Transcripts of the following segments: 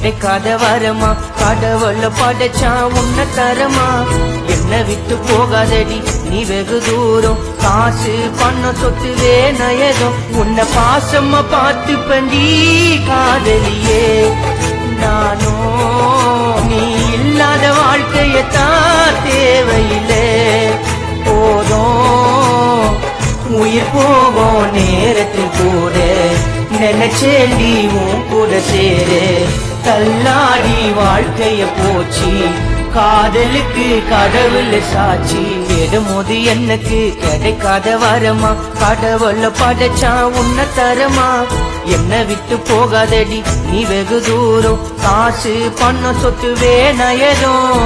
கிடைக்காத வரமா கடவுள படைச்சா உன்ன தரமா என்ன விட்டு போகாதடி நீ வெகு தூரம் காசு பண்ண சொத்து வேணயதும் உன்னை பாசமா பார்த்து பண்டி காதலியே நானோ நீ இல்லாத வாழ்க்கையத்தான் தேவையில்லை போதும் உயிர் போகும் நேரத்தில் கூட நினைச்சேண்டி உன் கூட சேரு தள்ளாடி வாழ்க்கைய போச்சு காதலுக்கு கடவுள் சாட்சி விடும்போது எனக்கு கிடைக்காத வரமா கடவுள படைச்சா உன்ன தரமா என்ன விட்டு போகாதடி நீ வெகு தூரம் காசு பண்ண சொத்து வேணயதும்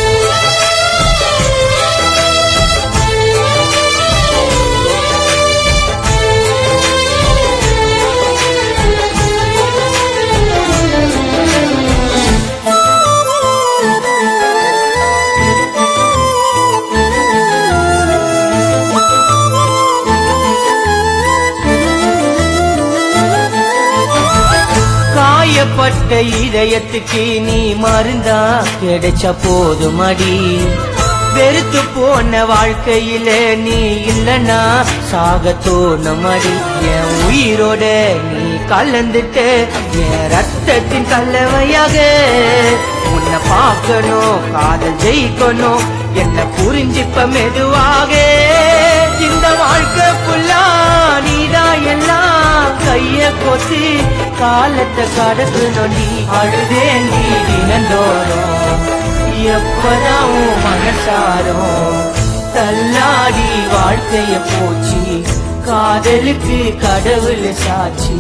காயப்பட்ட இதயத்துக்கு நீ மருந்தா கிடைச்ச போதுமடி வெறுத்து போன வாழ்க்கையில நீ இல்லனா சாக தோணுமடி என் உயிரோட நீ கலந்துட்ட என் ரத்தத்தின் கலவையாக உன்னை பார்க்கணும் காதல் ஜெயிக்கணும் என்ன புரிஞ்சிப்ப மெதுவாக இந்த வாழ்க்கை புல்லா நீதான் எல்லாம் கைய கொத்தி காலத்தை கடத்து நொண்டி அழுதேன் நீ தினந்தோறும் எப்பதான் உன் மனசாரும் தள்ளாடி வாழ்க்கைய போச்சு காதலுக்கு கடவுள் சாட்சி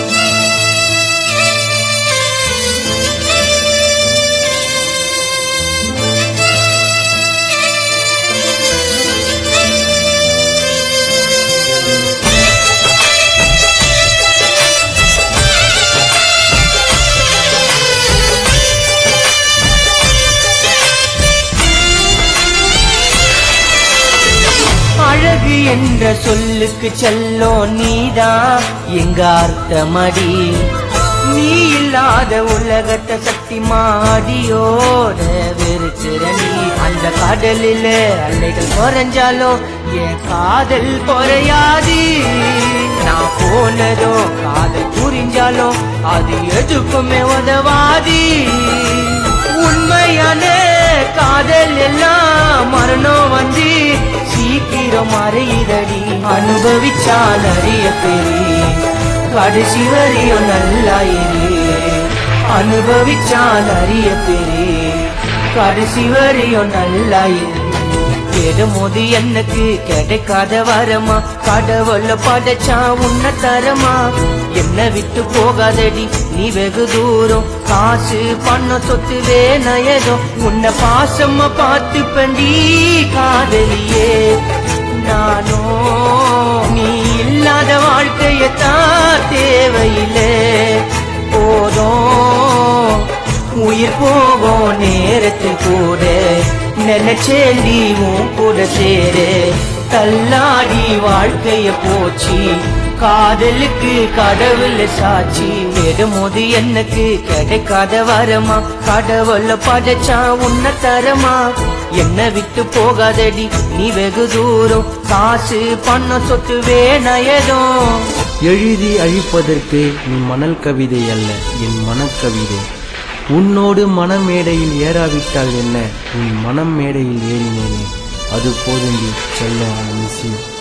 அழகு என்ற சொல்லுக்கு செல்லோ நீதான் எங்க அர்த்தமடி நீ இல்லாத உலகத்தை சக்தி மாடியோட வெறுக்கிற நீ அந்த கடலில அலைகள் குறைஞ்சாலும் என் காதல் குறையாது நான் போனதோ காதல் புரிஞ்சாலும் அது எதுக்குமே உதவாது உண்மையான காதல் எல்லாம் மரணம் வந்து சீக்கிரம் மறையுதடி அனுபவிச்சா நிறைய பேரு கடைசி வரையும் நல்லா இரு அனுபவிச்சா நிறைய பேரு கடைசி வரையும் நல்லா இரு தேடும்போது எனக்கு கிடைக்காத வரமா கடவுள படைச்சா உன்ன தரமா என்ன விட்டு போகாதடி நீ வெகு தூரம் காசு பண்ண சொத்து வேணயதும் உன்னை பாசமா பார்த்து பண்டி காதலியே நானோ நீ இல்லாத வாழ்க்கையத்தான் தேவையில்லை போதும் உயிர் போகும் நேரத்தில் கூட நினைச்சேண்டி உன் கூட சேரு தள்ளாடி வாழ்க்கைய போச்சு காதலுக்கு கடவுள் சாட்சி விடும்போது எனக்கு கிடைக்காத வரமா கடவுள படைச்சா உன்ன தரமா என்ன விட்டு போகாதடி நீ வெகு தூரம் காசு பண்ண சொத்து வேணயதும் எழுதி அழிப்பதற்கு நீ மணல் கவிதை அல்ல என் மனக்கவிதை உன்னோடு மனமேடையில் ஏறாவிட்டால் என்ன உன் மனம் மேடையில் ஏறினேனே அது போதும் செல்ல மிஸ்